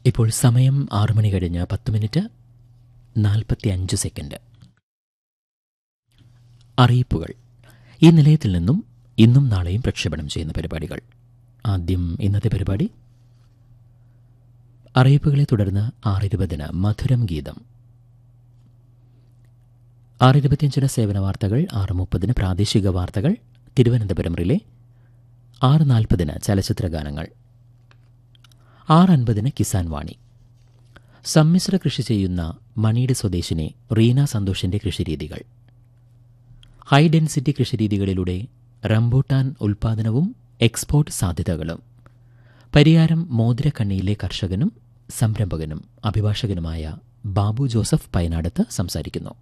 ഇപ്പോൾ സമയം ആറു മണി കഴിഞ്ഞ് പത്ത് മിനിറ്റ് നാൽപ്പത്തി അഞ്ച് സെക്കൻഡ് അറിയിപ്പുകൾ ഈ നിലയത്തിൽ നിന്നും ഇന്നും നാളെയും പ്രക്ഷേപണം ചെയ്യുന്ന പരിപാടികൾ ആദ്യം ഇന്നത്തെ പരിപാടി അറിയിപ്പുകളെ തുടർന്ന് ആറിരുപതിന് മധുരം ഗീതം ആറിരുപത്തിയഞ്ചിന് സേവന വാർത്തകൾ ആറ് മുപ്പതിന് പ്രാദേശിക വാർത്തകൾ തിരുവനന്തപുരം റിലേ ആറ് നാൽപ്പതിന് ചലച്ചിത്ര ഗാനങ്ങൾ ആറ് അൻപതിന് കിസാൻ വാണി സമ്മിശ്ര കൃഷി ചെയ്യുന്ന മണിയുടെ സ്വദേശിനി റീന സന്തോഷിന്റെ കൃഷിരീതികൾ ഹൈ ഡെൻസിറ്റി കൃഷിരീതികളിലൂടെ റംബൂട്ടാൻ ഉൽപാദനവും എക്സ്പോർട്ട് സാധ്യതകളും പരിയാരം മോതിരക്കണ്ണിയിലെ കർഷകനും സംരംഭകനും അഭിഭാഷകനുമായ ബാബു ജോസഫ് പയനാടത്ത് സംസാരിക്കുന്നു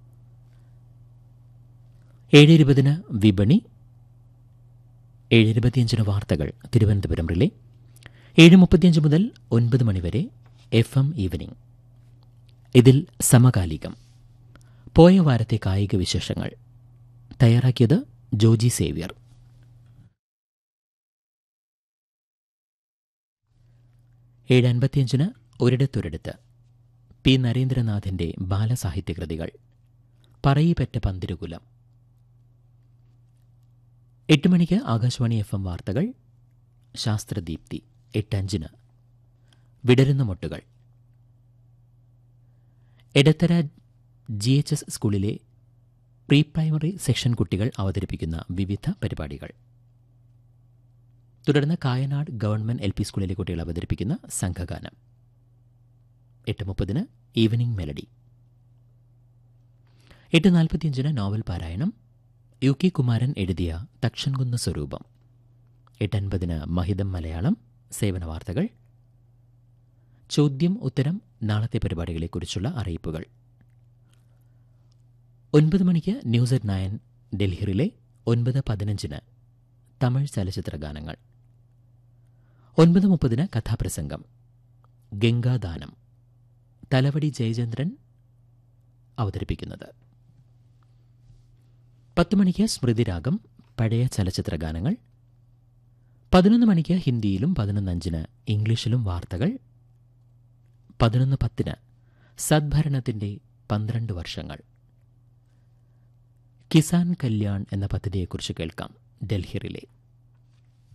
ഏഴ് ഇരുപതിന് വിപണി ഏഴ് ഇരുപത്തിയഞ്ചിന് വാർത്തകൾ തിരുവനന്തപുരം റിലേ ഏഴ് മുപ്പത്തിയഞ്ച് മുതൽ ഒൻപത് മണിവരെ എഫ് എം ഈവനിംഗ് ഇതിൽ സമകാലികം പോയ വാരത്തെ കായിക വിശേഷങ്ങൾ തയ്യാറാക്കിയത് ജോജി സേവ്യർ ഏഴ് അൻപത്തിയഞ്ചിന് ഒരിടത്തൊരിടത്ത് പി നരേന്ദ്രനാഥിന്റെ ബാലസാഹിത്യകൃതികൾ പറയിപ്പറ്റ പന്തിരുകുലം എട്ട് മണിക്ക് ആകാശവാണി എഫ് എം വാർത്തകൾ ശാസ്ത്രദീപ്തി എട്ടഞ്ചിന് വിടരുന്ന മുട്ടുകൾ എടത്തര ജി എച്ച് എസ് സ്കൂളിലെ പ്രീ പ്രൈമറി സെക്ഷൻ കുട്ടികൾ അവതരിപ്പിക്കുന്ന വിവിധ പരിപാടികൾ തുടർന്ന് കായനാട് ഗവൺമെന്റ് എൽ പി സ്കൂളിലെ കുട്ടികൾ അവതരിപ്പിക്കുന്ന സംഘഗാനം എട്ട് മുപ്പതിന് ഈവനിംഗ് മെലഡി എട്ട് നാൽപ്പത്തിയഞ്ചിന് നോവൽ പാരായണം യു കെ കുമാരൻ എഴുതിയ തക്ഷൻകുന്ന് സ്വരൂപം എട്ടൻപതിന് മഹിതം മലയാളം സേവന വാർത്തകൾ ചോദ്യം ഉത്തരം നാളത്തെ പരിപാടികളെക്കുറിച്ചുള്ള അറിയിപ്പുകൾ ഒൻപത് മണിക്ക് ന്യൂസ് അറ്റ് നയൻ ഡൽഹിയിലെ ഒൻപത് പതിനഞ്ചിന് തമിഴ് ചലച്ചിത്ര ഗാനങ്ങൾ ഒൻപത് മുപ്പതിന് കഥാപ്രസംഗം ഗംഗാദാനം തലവടി ജയചന്ദ്രൻ അവതരിപ്പിക്കുന്നത് പത്ത് മണിക്ക് സ്മൃതിരാഗം പഴയ ചലച്ചിത്ര ഗാനങ്ങൾ പതിനൊന്ന് മണിക്ക് ഹിന്ദിയിലും പതിനൊന്നഞ്ചിന് ഇംഗ്ലീഷിലും വാർത്തകൾ പതിനൊന്ന് പത്തിന് സദ്ഭരണത്തിന്റെ പന്ത്രണ്ട് വർഷങ്ങൾ കിസാൻ കല്യാൺ എന്ന പദ്ധതിയെക്കുറിച്ച് കേൾക്കാം ഡൽഹി റിലേ